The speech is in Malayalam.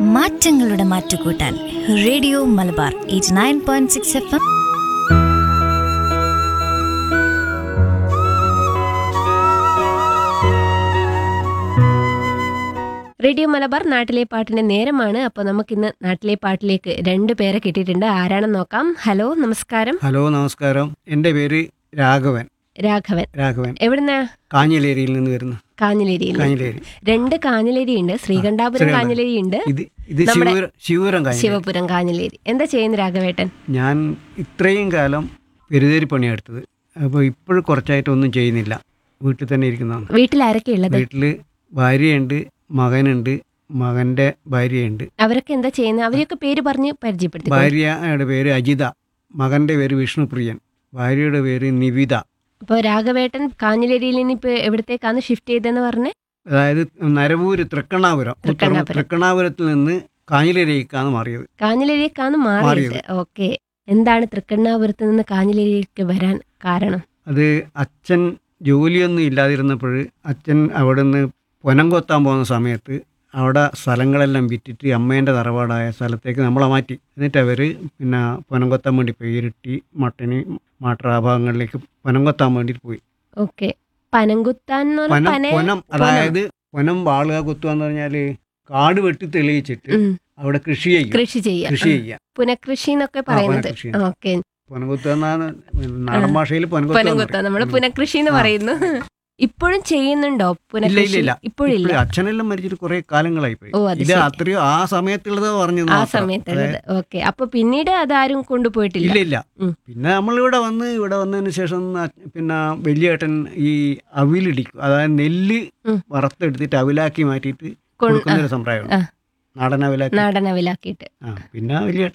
മാറ്റങ്ങളുടെ മാറ്റുകൂട്ടാൻ radio Malabar eight nine point six F M radio Malabar നാട്ടിലെ പാട്ടിന്റെ നേരമാണ് അപ്പോൾ നമുക്കിന്ന് നാട്ടിലെ പാട്ടിലേക്ക് രണ്ട് പേരെ കിട്ടിയിട്ടുണ്ട് ആരാണെന്ന് നോക്കാം ഹലോ നമസ്കാരം ഹലോ നമസ്കാരം എൻ്റെ പേര് രാഘവൻ രാഘവൻ രാഘവൻ എവിടുന്ന കാഞ്ഞിലേരിയിൽ നിന്ന് വരുന്നു കാഞ്ഞിലേരിയിൽ കാഞ്ഞിലേരി രണ്ട് കാഞ്ഞിലേരി ഉണ്ട് ശ്രീകണ്ഠാപുരം ശ്രീകണ്ഠാപുരം. കാഞ്ഞിലേരി ഉണ്ട് ഇത് ഇത് നമ്മുടെ ശിവപുരം ശിവപുരം കാഞ്ഞിലേരി ശിവപുരം കാഞ്ഞിലേരി എന്താ ചെയ്യുന്ന രാഘവേട്ടൻ ഞാൻ ഇത്രയും കാലം പെരുതേരി പണിയെടുത്തത് അപ്പോൾ ഇപ്പോഴും കുറച്ചായിട്ട് ഒന്നും ചെയ്യുന്നില്ല വീട്ടിൽ തന്നെ ഇരിക്കുന്നതാണ് വീട്ടിൽ ആരൊക്കെ ഉള്ളത് വീട്ടിൽ ഭാര്യയുണ്ട് മകനുണ്ട് മകൻ്റെ ഭാര്യയുണ്ട് അവരൊക്കെ എന്താ ചെയ്യുന്നത് അവരെയൊക്കെ പേര് പറഞ്ഞ് പരിചയപ്പെടുത്തി ഭാര്യയുടെ പേര് അജിത മകൻ്റെ പേര് വിഷ്ണുപ്രിയൻ ഭാര്യയുടെ പേര് നിവിത അപ്പോൾ രാഘവേട്ടൻ കാഞ്ഞിലേരിയിൽ നിന്ന് ഇപ്പൊ എവിടത്തേക്കാണ് ഷിഫ്റ്റ് ചെയ്തതെന്ന് പറഞ്ഞേ അതായത് നരവൂര് തൃക്കണ്ണാപുരം ഉത്തര- തൃക്കണ്ണാപുരം. തൃക്കണ്ണാപുരത്തിൽ നിന്ന് കാഞ്ഞിലേരിക്കാണ് മാറിയത് കാഞ്ഞിലേരിക്കാണ് മാറിയത് മാറിയത്. ഓക്കെ എന്താണ് തൃക്കണ്ണാപുരത്ത് നിന്ന് കാഞ്ഞിലേരിക്ക് വരാൻ കാരണം അത് അച്ഛൻ ജോലിയൊന്നും ഇല്ലാതിരുന്നപ്പോൾ അച്ഛൻ അവിടെ നിന്ന് പൊനം കൊത്താൻ പോകുന്ന സമയത്ത് അവിടെ സ്ഥലങ്ങളെല്ലാം വിറ്റിട്ട് അമ്മേൻ്റെ തറവാടായ സ്ഥലത്തേക്ക് നമ്മളെ മാറ്റി എന്നിട്ട് അവർ പിന്നെ പൊനം കൊത്താൻ വേണ്ടി പോയി ഇരിട്ടി മട്ടന് മാട്ര ആ ഭാഗങ്ങളിലേക്ക് പൊനം കൊത്താൻ വേണ്ടിയിട്ട് പോയി ഓക്കെ പനംകുത്താൻ എന്ന് പറഞ്ഞാൽ പൊനം പന പൊനം അതായത് പൊനം വാളുക കുത്തുക എന്ന് പറഞ്ഞാൽ കാട് വെട്ടി തെളിയിച്ചിട്ട് ഉം, അവിടെ കൃഷി ചെയ്യും കൃഷി ചെയ്യാം കൃഷി ചെയ്യുക പുനഃകൃഷി എന്നൊക്കെ പറയുന്നത് പുനഃകൃഷി. ഓക്കെ പൊനം കുത്തുക എന്നാണ് നാടൻ ഭാഷയിൽ പൊനം കുത്തുക എന്ന് പുനംകുത്ത പറയും. നമ്മള് ഉം. പുനഃകൃഷി എന്ന് ആ. പറയുന്നു ഇപ്പോഴും ചെയ്യുന്നുണ്ടോ ഇല്ല ഇല്ല പുനഃകൃഷി ഇല്ല ഇപ്പോഴില്ല ഇപ്പോഴും അച്ഛനെല്ലാം മരിച്ചിട്ട് കുറെ കാലങ്ങളായി പോയി ഓ, അത് ഇത് ശരി. അത്രയോ ആ സമയത്തുള്ളത് പറഞ്ഞു ആ സമയത്തുള്ളത് ഓക്കെ അപ്പൊ പിന്നീട് അതാരും കൊണ്ടുപോയിട്ടില്ല ഇല്ല ഇല്ല ഉം. പിന്നെ നമ്മളിവിടെ വന്ന് ഇവിടെ വന്നതിന് ശേഷം അച്ഛ- പിന്നെ വലിയേട്ടൻ ഈ അവിലിടിക്കും അതായത് നെല്ല് ഉം. വറുത്തെടുത്തിട്ട് അവിലാക്കി മാറ്റിയിട്ട് കൊ- കൊടുക്കുന്ന ആ, ഒരു സമ്പ്രദായമാണ് ആ. നാടൻ അവിലാക്കി നാടനവിലാക്കിയിട്ട് ആ പിന്നെ വലിയേട്ടൻ